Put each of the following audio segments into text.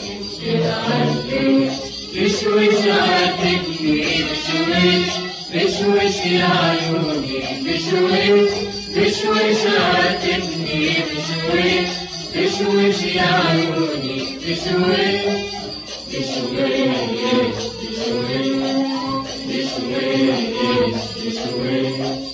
تتعلي بشوش عاتبني بشوش بشوش يا عيوني بشوش بشوش عاتبني بشوش بشوش يا عيوني بشوش بشوش بشوش بشوش بشوش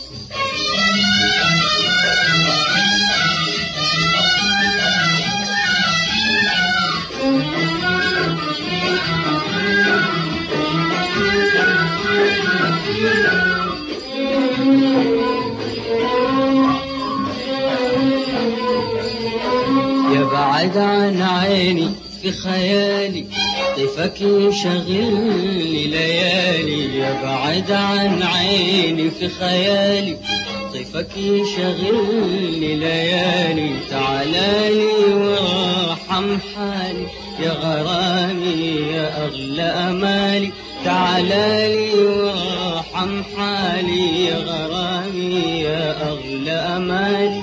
يبعد عن عيني في خيالي طيفك يشغلني ليالي يبعد عن عيني في خيالي طيفك يشغلني ليالي تعالالي وارحم حالي يا غرامي يا أغلى أمالي تعالالي وارحم حالي يا غرامي يا أغلى أمالي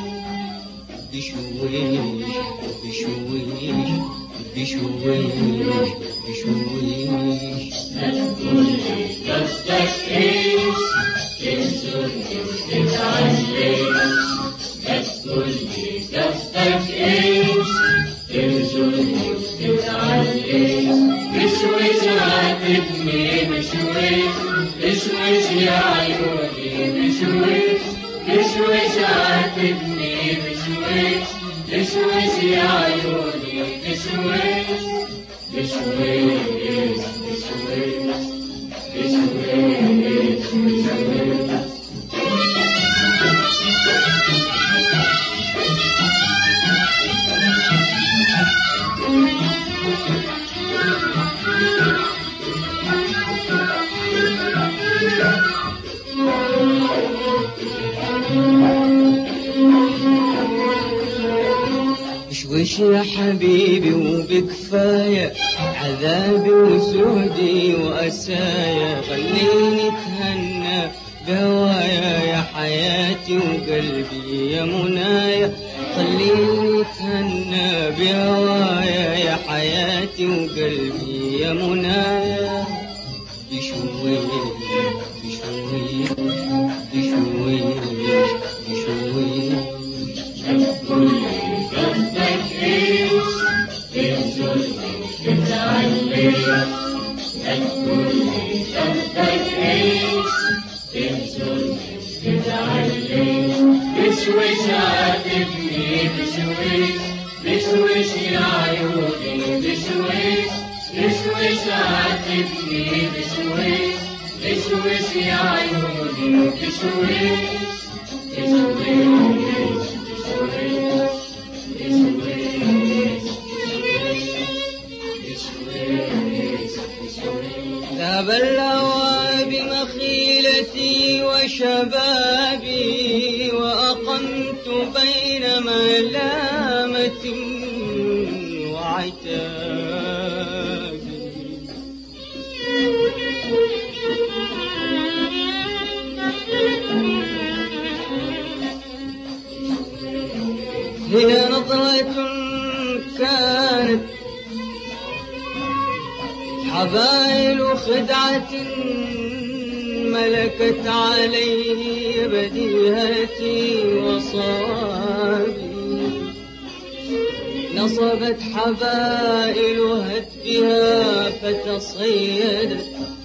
بشويش بشويش بشويش بشويش قصدك ايش تنسوني وتتعلي تقولي قصدك ايش تنسوني وتتعلي بشويش عاتبني بشويش بشويش يا عيوني بشويش بشويش عاتبني بشويش بشويش يا عيوني بشويش بشويش بشويش بشويش بشويش وش يا حبيبي وبكفاية عذابي وسودي وأسايا خليني اتهنى بهوايا يا حياتي وقلبي يا منايا خليني اتهنى بهوايا يا حياتي وقلبي يا منايا بشويش بشويش بشويش بشويش قصدك ايش تنسوني تتعلي تقولي قصدك ايش تنسوني تتعلي بشويش عاتبني بشويش بشويش يا عيوني بشويش بشويش عاتبني بشويش بشويش يا عيوني بشويش بشويش ذهب الهوى بمخيلتي وشبابي وأقمت بين ملامة وعتاب هي نظرة كانت حبائل خدعة ملكت عليه بديهتي وصوابي نصبت حبائل هدها فتصيدت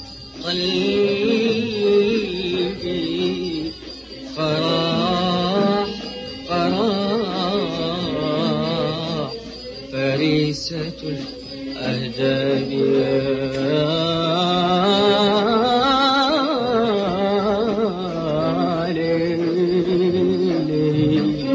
قلبي فراح فراح فريسة الأهداب يا ليلي